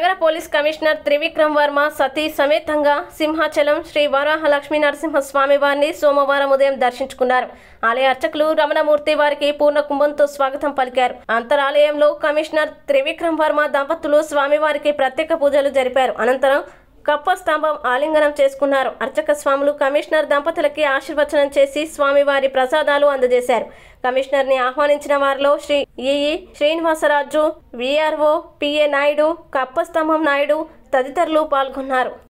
నగర police commissioner Trivikram Varma సతీ సమేతంగా సింహాచలం శ్రీ వరాహ లక్ష్మీ నరసింహ స్వామి వారిని సోమవారం ఉదయం దర్శించుకున్నారు ఆలయ అర్చకులు రమణమూర్తి వారికి పూర్ణ కుంభంతో స్వాగతం పలికారు అంతరాలయంలో కమిషనర్ త్రివిక్రమ్ వర్మ దంపతులు స్వామివారికి ప్రత్యేక పూజలు జరిపారు అనంతరం కప్ప స్తంభం ఆలింగనం చేసుకున్నారు అర్చక స్వాములు కమిషనర్ దంపతులకి ఆశీర్వచనం చేసి స్వామివారి ప్రసాదాలు అందజేశారు కమిషనర్ ని ఆహ్వానించిన వారిలో Shri EE Srinivasaraju VRO PA Naidu కప్ప స్తంభం నాయుడు తదితరులు పాల్గొన్నారు